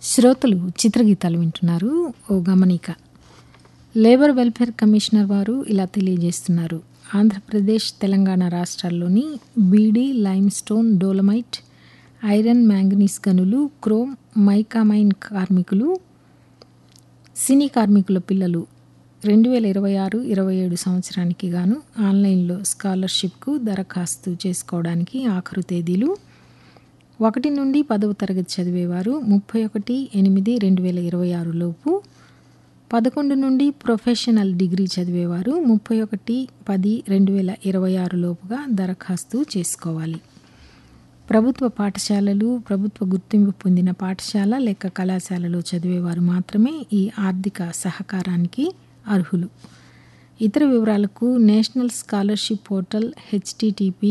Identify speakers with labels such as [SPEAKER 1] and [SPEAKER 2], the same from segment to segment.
[SPEAKER 1] శ్రోతలు చిత్రగీతాలు వింటున్నారు ఓ గమనిక లేబర్ వెల్ఫేర్ కమిషనర్ వారు ఇలా తెలియజేస్తున్నారు ఆంధ్రప్రదేశ్ తెలంగాణ రాష్ట్రాల్లోని beedi lime stone dolomite iron manganese గనులు క్రోమ్ మైకామైన్ కార్మికులు సినీ కార్మికుల పిల్లలు రెండు వేల ఇరవై ఆరు ఇరవై ఏడు సంవత్సరానికి గాను ఆన్లైన్లో స్కాలర్షిప్కు దరఖాస్తు చేసుకోవడానికి ఆఖరు తేదీలు ఒకటి నుండి పదవ తరగతి చదివేవారు ముప్పై ఒకటి ఎనిమిది రెండు వేల ఇరవై ఆరు లోపు పదకొండు నుండి ప్రొఫెషనల్ డిగ్రీ చదివేవారు ముప్పై ఒకటి పది రెండు వేల ఇరవై ఆరు లోపుగా దరఖాస్తు చేసుకోవాలి ప్రభుత్వ పాఠశాలలు ప్రభుత్వ గుర్తింపు పొందిన పాఠశాల లేక కళాశాలలో చదివేవారు మాత్రమే ఈ ఆర్థిక సహకారానికి అర్హులు ఇతర వివరాలకు national scholarship portal HTTP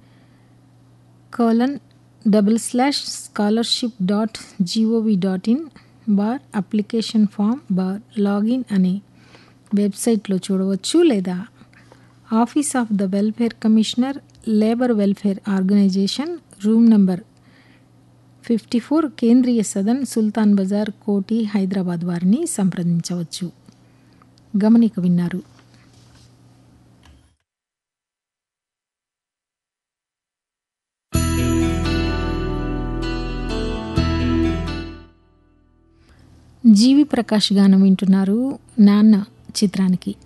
[SPEAKER 1] colon double slash scholarship dot GOV dot in bar application form bar login అనే వెబ్సైట్లో చూడవచ్చు లేదా office of the welfare commissioner labour welfare organisation room number fifty four Kendriya Sadan సుల్తాన్ బజార్ కోటి హైదరాబాద్ వారిని సంప్రదించవచ్చు గమనిక విన్నారు జీవి ప్రకాష్ గానం వింటున్నారు నాన్న చిత్రానికి